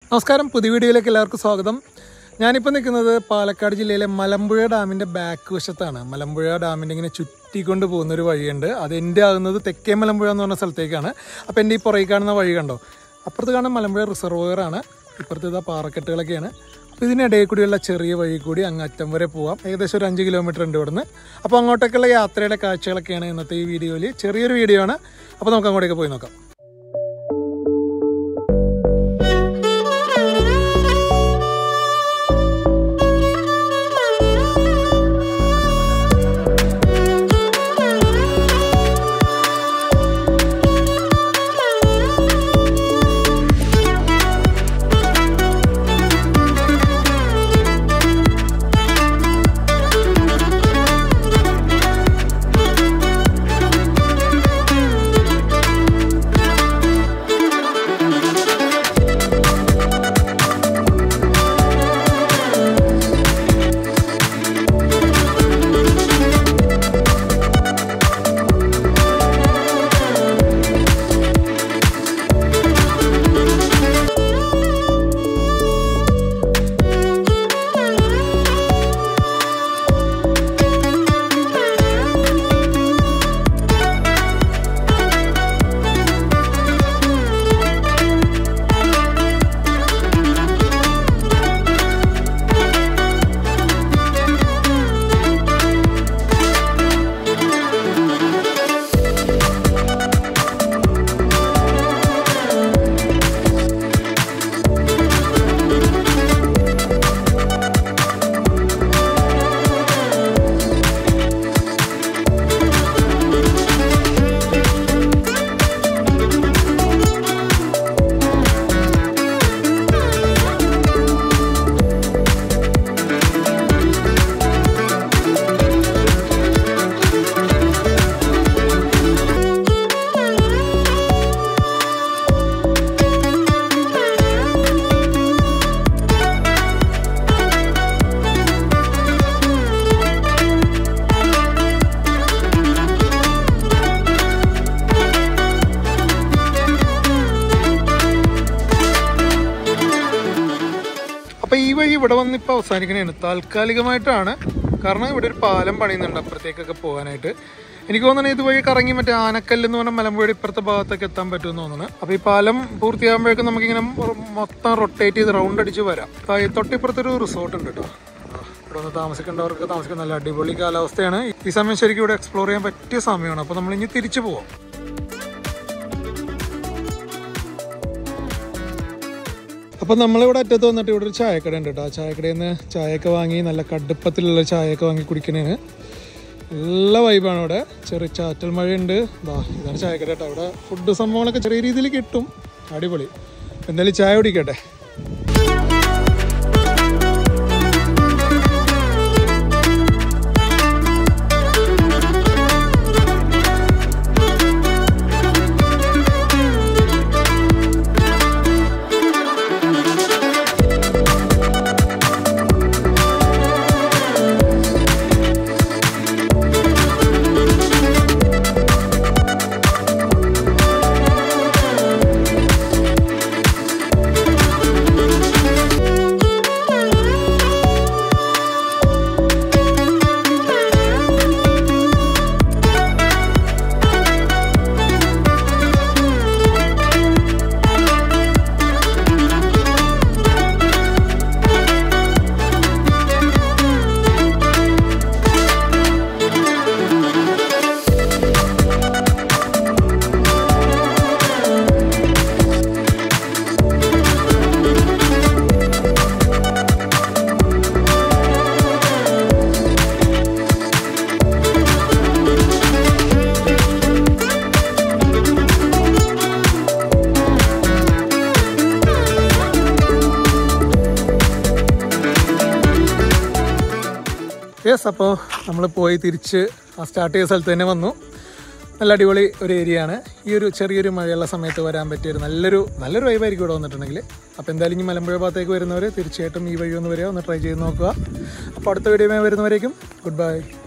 നമസ്കാരം പുതിയ വീഡിയോയിലേക്ക് എല്ലാവർക്കും സ്വാഗതം ഞാനിപ്പോൾ നിൽക്കുന്നത് പാലക്കാട് ജില്ലയിലെ മലമ്പുഴ ഡാമിൻ്റെ ബാക്ക് വശത്താണ് മലമ്പുഴ ഡാമിൻ്റെ ഇങ്ങനെ ചുറ്റിക്കൊണ്ട് പോകുന്ന ഒരു വഴിയുണ്ട് അത് എൻ്റെ ആകുന്നത് തെക്കേ മലമ്പുഴ എന്ന് പറഞ്ഞ സ്ഥലത്തേക്കാണ് അപ്പോൾ എൻ്റെ ഈ പുറകെ കാണുന്ന വഴി കണ്ടോ അപ്പുറത്ത് കാണുന്ന മലമ്പുഴ റിസർവോയർ ആണ് ഇപ്പുറത്ത് ഇതാ പാറക്കെട്ടുകളൊക്കെയാണ് അപ്പോൾ ഇതിനിടയിൽ കൂടിയുള്ള ചെറിയ വഴി കൂടി അങ്ങ് അറ്റം വരെ പോവാം ഏകദേശം ഒരു അഞ്ച് കിലോമീറ്റർ ഉണ്ട് ഇവിടുന്ന് അപ്പോൾ അങ്ങോട്ടേക്കുള്ള യാത്രയുടെ കാഴ്ചകളൊക്കെയാണ് ഇന്നത്തെ ഈ വീഡിയോയിൽ ചെറിയൊരു വീഡിയോ ആണ് അപ്പോൾ നമുക്ക് അങ്ങോട്ടേക്ക് പോയി നോക്കാം അപ്പൊ ഈ വഴി ഇവിടെ വന്ന് ഇപ്പൊ അവസാനിക്കണേണ് താൽക്കാലികമായിട്ടാണ് കാരണം ഇവിടെ ഒരു പാലം പണിയുന്നുണ്ട് അപ്പുറത്തേക്കൊക്കെ പോകാനായിട്ട് എനിക്ക് തോന്നുന്നത് ഇതുവഴി കറങ്ങി മറ്റേ ആനക്കല്ല് എന്ന് പറഞ്ഞ മലമ്പുഴ ഇപ്പുറത്തെ ഭാഗത്തേക്ക് എത്താൻ പറ്റുമെന്ന് തോന്നുന്നു അപ്പൊ ഈ പാലം പൂർത്തിയാകുമ്പോഴേക്കും നമുക്കിങ്ങനെ മൊത്തം റൊട്ടേറ്റ് ചെയ്ത് റൗണ്ട് അടിച്ച് വരാം ആ, ഈ തൊട്ടിപ്പുറത്തൊരു റിസോർട്ട് ഉണ്ട് കേട്ടോ ആ, ഇവിടെ വന്ന് താമസിക്കേണ്ടവർക്ക് താമസിക്കാൻ നല്ല അടിപൊളി കാലാവസ്ഥയാണ് ഈ സമയം ശരിക്കും ഇവിടെ എക്സ്പ്ലോർ ചെയ്യാൻ പറ്റിയ സമയമാണ് അപ്പൊ നമ്മൾ ഇനി തിരിച്ചു പോവാം അപ്പം നമ്മളിവിടെ അറ്റത്ത് വന്നിട്ട് ഇവിടെ ഒരു ചായക്കട ഉണ്ട് കേട്ടോ ആ ചായക്കടയിൽ നിന്ന് ചായയൊക്കെ വാങ്ങി നല്ല കടുപ്പത്തിലുള്ള ചായയൊക്കെ വാങ്ങി കുടിക്കണേന് നല്ല വൈബാണ് ഇവിടെ ചെറിയ ചാറ്റൽ മഴയുണ്ട് ദാ ഇതാണ് ചായക്കട കേട്ടോ അവിടെ ഫുഡ് സംഭവങ്ങളൊക്കെ ചെറിയ രീതിയിൽ കിട്ടും അടിപൊളി എന്തായാലും ചായ കുടിക്കട്ടെ യെസ് അപ്പോൾ നമ്മൾ പോയി തിരിച്ച് ആ സ്റ്റാർട്ട് ചെയ്ത സ്ഥലത്ത് തന്നെ വന്നു നല്ല അടിപൊളി ഒരു ഏരിയ ആണ് ഈ ഒരു ചെറിയൊരു മഴയുള്ള സമയത്ത് വരാൻ പറ്റിയ ഒരു നല്ലൊരു നല്ലൊരു വൈബായിരിക്കും ഇവിടെ വന്നിട്ടുണ്ടെങ്കിൽ അപ്പോൾ എന്തായാലും ഇനി മലമ്പുഴ ഭാഗത്തേക്ക് വരുന്നവർ തീർച്ചയായിട്ടും ഈ വഴി ഒന്ന് വരിക ഒന്ന് ട്രൈ ചെയ്ത് നോക്കുക അപ്പോൾ അടുത്ത വീഡിയോ വരുന്നവരേക്കും ഗുഡ് ബൈ